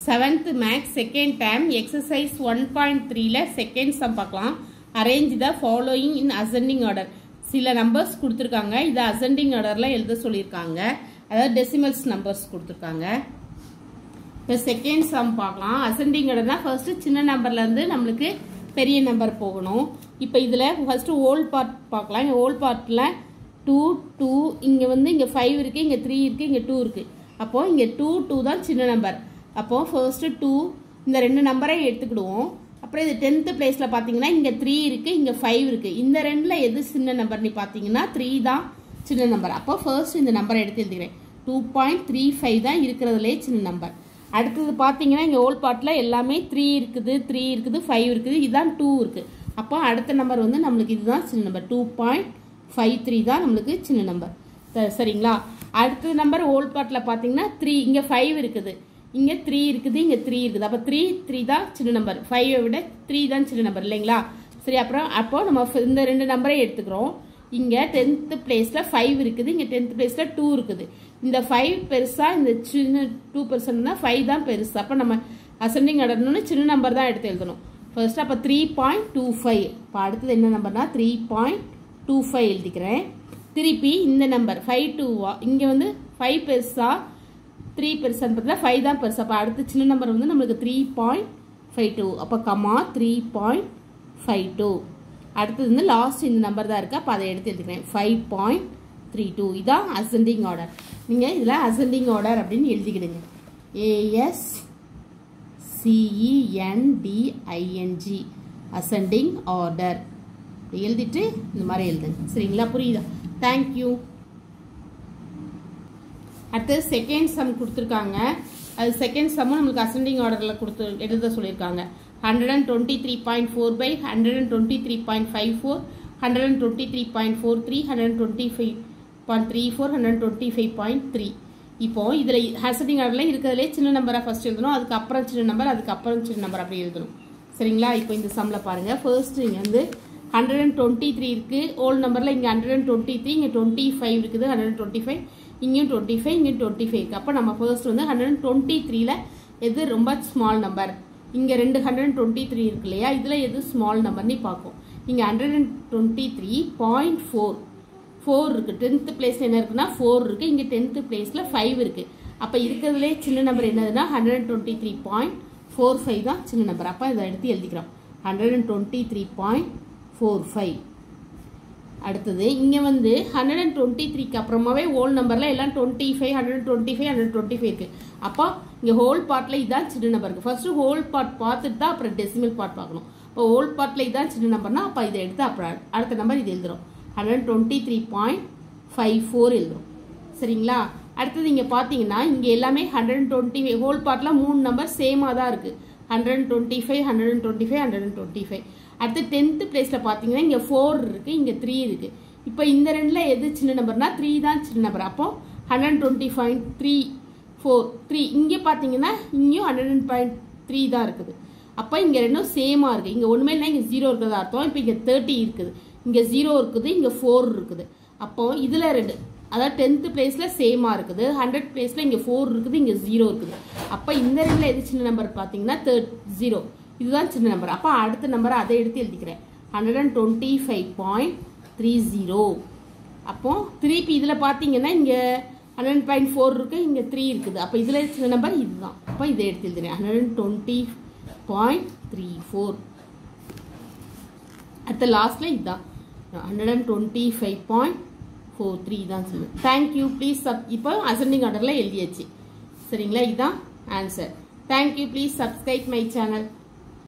seventh maths second time exercise one point த்ரீல second sum பார்க்கலாம் arrange the following in ascending order சில numbers கொடுத்துருக்காங்க இதை ascending ஆர்டரில் எழுத சொல்லியிருக்காங்க அதாவது டெசிமல்ஸ் நம்பர்ஸ் கொடுத்துருக்காங்க இப்போ செகண்ட் சம் பார்க்கலாம் அசெண்டிங் ஆர்டர்னா ஃபர்ஸ்ட் சின்ன நம்பர்லேருந்து நம்மளுக்கு பெரிய நம்பர் போகணும் இப்போ இதில் ஃபர்ஸ்ட் ஓல்ட் பார்ட் பார்க்கலாம் இங்கே ஓல்ட் பார்ட்டில் டூ டூ இங்கே வந்து இங்கே ஃபைவ் இருக்குது இங்கே த்ரீ இருக்குது இங்கே டூ இருக்குது அப்போது இங்கே டூ டூ தான் சின்ன நம்பர் அப்போது ஃபர்ஸ்ட்டு டூ இந்த ரெண்டு நம்பரை எடுத்துக்கிடுவோம் அப்புறம் இது டென்த்து பிளேஸில் பார்த்தீங்கன்னா இங்கே த்ரீ இருக்குது இங்கே ஃபைவ் இருக்குது இந்த ரெண்டில் எது சின்ன நம்பர்னு பார்த்தீங்கன்னா த்ரீ தான் சின்ன நம்பர் அப்போ ஃபர்ஸ்ட் இந்த நம்பரை எடுத்து எழுதிக்கிறேன் டூ பாயிண்ட் த்ரீ ஃபைவ் தான் இருக்கிறதுலே சின்ன நம்பர் அடுத்தது பார்த்தீங்கன்னா இங்கே ஓல்ட் பார்ட்டில் எல்லாமே த்ரீ இருக்குது த்ரீ இருக்குது ஃபைவ் இருக்குது இதுதான் டூ இருக்குது அப்போ அடுத்த நம்பர் வந்து நம்மளுக்கு இதுதான் சின்ன number two point five three தான் நம்மளுக்கு சின்ன நம்பர் சரிங்களா அடுத்த நம்பர் ஓல்ட் பார்ட்டில் பார்த்தீங்கன்னா த்ரீ இங்கே ஃபைவ் இருக்குது இங்கே த்ரீ இருக்குது இங்கே த்ரீ இருக்குது அப்போ த்ரீ த்ரீ தான் சின்ன நம்பர் ஃபைவை விட த்ரீ தான் சின்ன நம்பர் இல்லைங்களா சரி அப்புறம் அப்போ நம்ம இந்த ரெண்டு நம்பரை எடுத்துக்கிறோம் இங்கே டென்த்து பிளேஸில் ஃபைவ் இருக்குது இங்கே டென்த் பிளேஸில் டூ இருக்குது இந்த ஃபைவ் பெருசா இந்த சின்ன டூ பெர்சன்ட்னா ஃபைவ் தான் பெருசு அப்போ நம்ம அசெண்டிங் ஆர்டர்னு சின்ன நம்பர் தான் எடுத்து எழுதணும் ஃபர்ஸ்ட் அப்போ த்ரீ பாயிண்ட் டூ ஃபைவ் இப்போ அடுத்தது என்ன நம்பர்னா த்ரீ பாயிண்ட் டூ ஃபைவ் எழுதிக்கிறேன் திருப்பி இந்த நம்பர் ஃபைவ் டூவா இங்கே வந்து ஃபைவ் பெருசா த்ரீ பெருசான்னு பார்த்தீங்கன்னா ஃபைவ் தான் பெருசு அப்போ அடுத்த சின்ன நம்பர் வந்து நம்மளுக்கு த்ரீ பாயிண்ட் ஃபைவ் டூ அப்போ comma three point five two அடுத்தது வந்து லாஸ்ட் இந்த நம்பர் தான் இருக்குது அப்போ அதை எடுத்து எடுத்துக்கிறேன் ஃபைவ் பாயிண்ட் த்ரீ டூ இதான் அசெண்டிங் ஆர்டர் நீங்கள் இதில் அசெண்டிங் ஆர்டர் அப்படின்னு எழுதிக்கிடுங்க ஏஎஸ் சிஇஎன்டிஐஎன்ஜி அசெண்டிங் ஆர்டர் எழுதிட்டு இந்த மாதிரி எழுதுங்க சரிங்களா புரியுதா தேங்க்யூ அடுத்தது செகண்ட் சம் கொடுத்துருக்காங்க அது செகண்ட் சம்மும் நம்மளுக்கு அசெண்டிங் ஆர்டரில் கொடுத்து எழுத சொல்லியிருக்காங்க hundred and twenty three point four by hundred and twenty three point five four hundred and twenty three point four three hundred and twenty five point three four hundred twenty five point three இப்போ இதில் ascending ஆர்டரில் இருக்கிறதுலே சின்ன நம்பராக first எழுதணும் அதுக்கப்புறம் சின்ன number அதுக்கப்புறம் சின்ன நம்பர் அப்படி எழுதணும் சரிங்களா இப்போ இந்த சம்மில் பாருங்கள் ஃபர்ஸ்ட் இங்கே வந்து ஹண்ட்ரட் அண்ட் டுவெண்ட்டி த்ரீ இருக்குது ஓல்டு நம்பரில் இங்கே ஹண்ட்ரட் அண்ட் டுவெண்ட்டி த்ரீ இங்கே டுவெண்ட்டி ஃபைவ் இருக்குது ஹண்ட்ரட் அண்ட் டுவெண்ட்டி ஃபைவ் இங்கேயும் டுவெண்ட்டி ஃபைவ் இங்கேயும் டுவெண்ட்டி ஃபைவ் இருக்குது அப்போ நம்ம ஃபர்ஸ்ட் வந்து ஹண்ட்ரட் அண்ட் டுவெண்ட்டி த்ரீல எது ரொம்ப ஸ்மால் நம்பர் இங்கே ரெண்டு ஹண்ட்ரட் அண்ட் டுவெண்ட்டி த்ரீ இருக்கு இல்லையா இதில் எது ஸ்மால் நம்பர்னு பார்க்கும் இங்கே hundred and twenty three point four four இருக்குது டென்த்து பிளேஸில் என்ன இருக்குன்னா ஃபோர் இருக்குது இங்கே டென்த்து பிளேஸில் ஃபைவ் இருக்குது அப்போ இருக்கிறதுலே சின்ன நம்பர் என்னதுன்னா hundred and twenty three point four five தான் சின்ன நம்பர் அப்போ இதை எடுத்து எழுதிக்கிறோம் hundred and twenty three point four five அடுத்தது இங்கே வந்து ஹண்ட்ரட் அண்ட் டுவெண்ட்டி த்ரீக்கு அப்புறமாவே ஹோல் நம்பரில் எல்லாம் twenty five hundred twenty five hundred twenty five இருக்குது அப்போ இங்கே ஹோல் பார்ட்டில் இதான் சின்ன நம்பர் இருக்குது ஃபர்ஸ்ட்டு ஹோல் பார்ட் பார்த்துட்டு தான் அப்புறம் டெசிமல் பார்ட் பார்க்கணும் இப்போ ஹோல் பார்ட்டில் இதான் சின்ன நம்பர்னா அப்போ இதை எடுத்து அப்புறம் அடுத்த நம்பர் இது எழுதுறோம் hundred twenty three point five four எழுதுறோம் சரிங்களா அடுத்தது இங்கே பார்த்தீங்கன்னா இங்கே எல்லாமே hundred and twenty five whole பார்ட்டில் மூணு நம்பர் சேமாக தான் இருக்குது hundred and twenty five hundred and twenty five hundred and twenty five அடுத்து டென்த்து பிளேஸில் பார்த்தீங்கன்னா இங்கே ஃபோர் இருக்குது இங்கே த்ரீ இருக்குது இப்போ இந்த ரெண்டில் எது சின்ன நம்பர்னா த்ரீ தான் சின்ன நம்பர் அப்போ hundred twenty point three four three இங்கே பார்த்தீங்கன்னா இங்கேயும் ஹண்ட்ரட் அண்ட் பாயிண்ட் த்ரீ தான் இருக்குது அப்போ இங்கே ரெண்டும் சேமாக இருக்குது இங்கே ஒன்றுமே இல்லை இங்கே ஜீரோ இருக்கிறதா அர்த்தம் இப்போ இங்கே தேர்ட்டி இருக்குது இங்கே ஜீரோ இருக்குது இங்கே ஃபோர் இருக்குது அப்போ இதில் ரெண்டு அதாவது டென்த்து பிளேஸில் சேமாக இருக்குது ஹண்ட்ரட் பிளேஸில் இங்கே ஃபோர் இருக்குது இங்கே ஜீரோ இருக்குது அப்போ இந்த ரெண்டில் எது சின்ன நம்பர் பார்த்தீங்கன்னா தேர்ட் ஜீரோ இதுதான் சின்ன நம்பர் அப்போ அடுத்த நம்பரை அதை எடுத்து எழுதிக்கிறேன் hundred and twenty five point three zero அப்போ திருப்பி இதில் பார்த்தீங்கன்னா இங்கே ஹண்ட்ரட் பாயிண்ட் ஃபோர் இருக்குது இங்கே த்ரீ இருக்குது அப்போ இதில் சின்ன நம்பர் இதுதான் அப்போ இதை எடுத்து எழுதுறேன் hundred and twenty point three four அடுத்த லாஸ்ட்டில் இதுதான் hundred and twenty five point four three தான் சொல்லுவேன் தேங்க்யூ ப்ளீஸ் சப் இப்போ அசெண்டிங் ஆர்டரில் எழுதியாச்சு சரிங்களா இதுதான் answer thank you please subscribe my channel